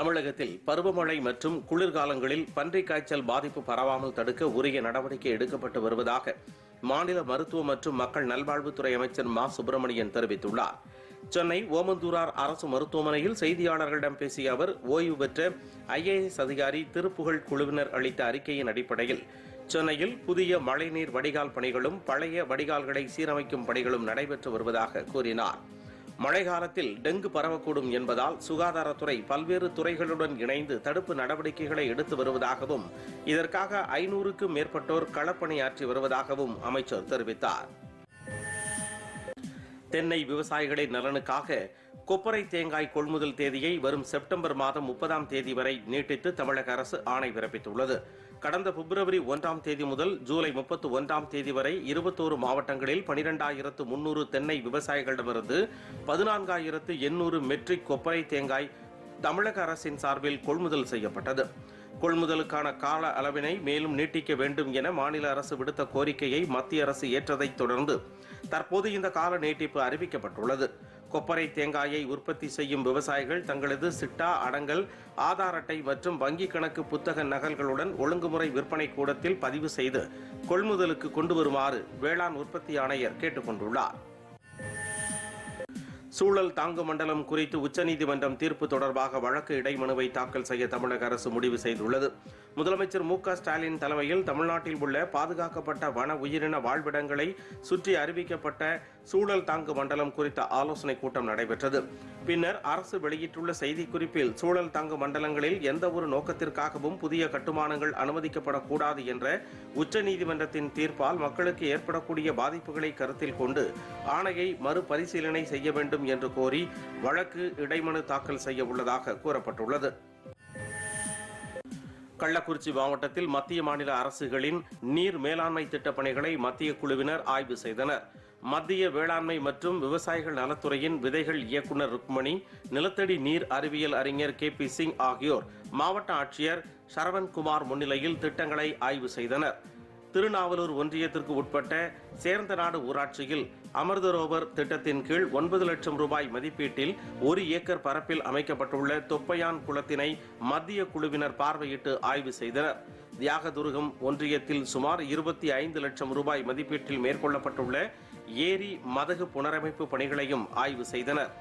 தமிழகத்தில் பருவமழை மற்றும் குளிர்காலங்களில் பன்றிக் காய்ச்சல் பாதிப்பு பரவாமல் தடுக்க உரிய நடவடிக்கை எடுக்கப்பட்டு வருவதாக மாநில மருத்துவ மற்றும் மக்கள் நல்வாழ்வுத்துறை அமைச்சர் மா சுப்பிரமணியன் தெரிவித்துள்ளார் சென்னை ஓமந்தூரார் அரசு மருத்துவமனையில் செய்தியாளர்களிடம் பேசிய அவர் ஓய்வு பெற்ற ஐஏஎஸ் அதிகாரி திருப்புகழ் குழுவினர் அளித்த அறிக்கையின் அடிப்படையில் சென்னையில் புதிய மழைநீர் வடிகால் பணிகளும் பழைய வடிகால்களை சீரமைக்கும் பணிகளும் நடைபெற்று வருவதாக கூறினார் மழைக்காலத்தில் டெங்கு பரவக்கூடும் என்பதால் சுகாதாரத்துறை பல்வேறு துறைகளுடன் இணைந்து தடுப்பு நடவடிக்கைகளை எடுத்து வருவதாகவும் இதற்காக ஐநூறுக்கும் மேற்பட்டோர் களப்பணியாற்றி வருவதாகவும் அமைச்சர் தெரிவித்தார் தென்னை விவசாயிகளின் நலனுக்காக கொப்பரை தேங்காய் கொள்முதல் தேதியை வரும் செப்டம்பர் மாதம் முப்பதாம் தேதி வரை நீட்டித்து தமிழக அரசு ஆணை பிறப்பித்துள்ளது கடந்த பிப்ரவரி ஒன்றாம் தேதி முதல் ஜூலை முப்பத்தி ஒன்றாம் தேதி வரை இருபத்தோரு மாவட்டங்களில் பனிரெண்டாயிரத்து முன்னூறு தென்னை விவசாயிகளிடமிருந்து பதினான்காயிரத்து எண்ணூறு மெட்ரிக் கொப்பரை தேங்காய் தமிழக அரசின் சார்பில் கொள்முதல் செய்யப்பட்டது கொள்முதலுக்கான கால அளவினை மேலும் நீட்டிக்க வேண்டும் என மாநில அரசு விடுத்த கோரிக்கையை மத்திய அரசு ஏற்றதைத் தொடர்ந்து தற்போது இந்த கால நீட்டிப்பு அறிவிக்கப்பட்டுள்ளது கொப்பரை தேங்காயை உற்பத்தி செய்யும் விவசாயிகள் தங்களது சிட்டா அடங்கல் ஆதார் அட்டை மற்றும் வங்கி கணக்கு புத்தக நகல்களுடன் ஒழுங்குமுறை விற்பனை கூடத்தில் பதிவு செய்து கொள்முதலுக்கு கொண்டு வருமாறு வேளாண் உற்பத்தி ஆணையர் கேட்டுக் கொண்டுள்ளார் சூழல் தாங்கு மண்டலம் குறித்து உச்சநீதிமன்றம் தீர்ப்பு தொடர்பாக வழக்கு இடைமனுவை தாக்கல் செய்ய தமிழக அரசு முடிவு செய்துள்ளது முதலமைச்சர் மு க ஸ்டாலின் தலைமையில் தமிழ்நாட்டில் உள்ள பாதுகாக்கப்பட்ட வன உயிரின வாழ்விடங்களை சுற்றி அறிவிக்கப்பட்ட சூழல் தாங்கு மண்டலம் குறித்த ஆலோசனைக் கூட்டம் நடைபெற்றது பின்னர் அரசு வெளியிட்டுள்ள செய்திக்குறிப்பில் சூழல் தாங்கு மண்டலங்களில் எந்த ஒரு நோக்கத்திற்காகவும் புதிய கட்டுமானங்கள் அனுமதிக்கப்படக்கூடாது என்ற உச்சநீதிமன்றத்தின் தீர்ப்பால் மக்களுக்கு ஏற்படக்கூடிய பாதிப்புகளை கருத்தில் கொண்டு ஆணையை மறுபரிசீலனை செய்ய வேண்டும் என்று கோரி வழக்கு இடைமனு தாக்கல் செய்ய உள்ளதாக கூறப்பட்டுள்ளது கள்ளக்குறிச்சி மாவட்டத்தில் மத்திய மாநில அரசுகளின் நீர் மேலாண்மை திட்டப் பணிகளை மத்திய குழுவினர் ஆய்வு செய்தனர் மத்திய வேளாண்மை மற்றும் விவசாயிகள் நலத்துறையின் விதைகள் இயக்குநர் ருக்மணி நிலத்தடி நீர் அறிவியல் அறிஞர் கே பி சிங் ஆகியோர் மாவட்ட ஆட்சியர் சரவண்குமார் முன்னிலையில் திட்டங்களை ஆய்வு செய்தனர் திருநாவலூர் ஒன்றியத்திற்கு உட்பட்ட சேர்ந்தநாடு ஊராட்சியில் அமிர்தரோவர் திட்டத்தின் கீழ் ஒன்பது லட்சம் ரூபாய் மதிப்பீட்டில் ஒரு ஏக்கர் பரப்பில் அமைக்கப்பட்டுள்ள தொப்பையான் குளத்தினை மத்திய குழுவினர் பார்வையிட்டு ஆய்வு செய்தனர் தியாகதுருகம் ஒன்றியத்தில் சுமார் இருபத்தி ஐந்து லட்சம் ரூபாய் மதிப்பீட்டில் மேற்கொள்ளப்பட்டுள்ள ஏரி மதகு புனரமைப்பு பணிகளையும் ஆய்வு செய்தனர்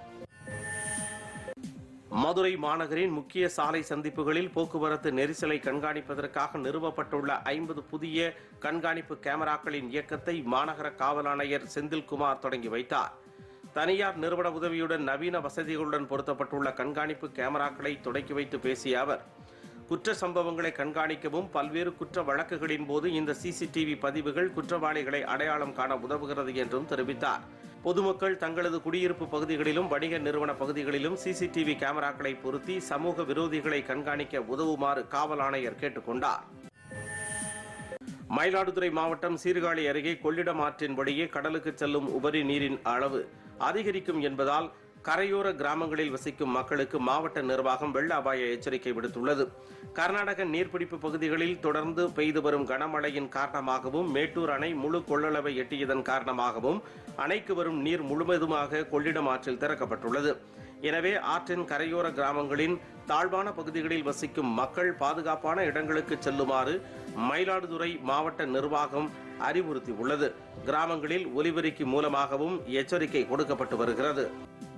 மதுரை மாநகரின் முக்கிய சாலை சந்திப்புகளில் போக்குவரத்து நெரிசலை கண்காணிப்பதற்காக நிறுவப்பட்டுள்ள ஐம்பது புதிய கண்காணிப்பு கேமராக்களின் இயக்கத்தை மாநகர காவல் ஆணையர் செந்தில்குமார் தொடங்கி வைத்தார் தனியார் நிறுவன உதவியுடன் நவீன வசதிகளுடன் பொருத்தப்பட்டுள்ள கண்காணிப்பு கேமராக்களை தொடக்கி வைத்து பேசிய அவர் குற்ற சம்பவங்களை கண்காணிக்கவும் பல்வேறு குற்ற வழக்குகளின் போது இந்த சிசிடிவி பதிவுகள் குற்றவாளிகளை அடையாளம் காண உதவுகிறது என்றும் தெரிவித்தார் பொதுமக்கள் தங்களது குடியிருப்பு பகுதிகளிலும் வணிக நிறுவன பகுதிகளிலும் சிசிடிவி கேமராக்களை பொருத்தி சமூக விரோதிகளை கண்காணிக்க உதவுமாறு காவல் ஆணையர் கேட்டுக்கொண்டார் மயிலாடுதுறை மாவட்டம் சீர்காழி அருகே கொள்ளிடம் ஆற்றின் வழியே கடலுக்கு செல்லும் உபரி நீரின் அளவு அதிகரிக்கும் என்பதால் கரையோர கிராமங்களில் வசிக்கும் மக்களுக்கு மாவட்ட நிர்வாகம் வெள்ள அபாய எச்சரிக்கை விடுத்துள்ளது கர்நாடக நீர்பிடிப்பு பகுதிகளில் தொடர்ந்து பெய்து வரும் கனமழையின் காரணமாகவும் மேட்டூர் அணை முழு கொள்ளளவை எட்டியதன் காரணமாகவும் அணைக்கு வரும் நீர் முழுவதுமாக கொள்ளிடம் ஆற்றில் திறக்கப்பட்டுள்ளது எனவே ஆற்றின் கரையோர கிராமங்களின் தாழ்வான பகுதிகளில் வசிக்கும் மக்கள் பாதுகாப்பான இடங்களுக்கு செல்லுமாறு மயிலாடுதுறை மாவட்ட நிர்வாகம் அறிவுறுத்தியுள்ளது கிராமங்களில் ஒலிபெருக்கி மூலமாகவும் எச்சரிக்கை கொடுக்கப்பட்டு வருகிறது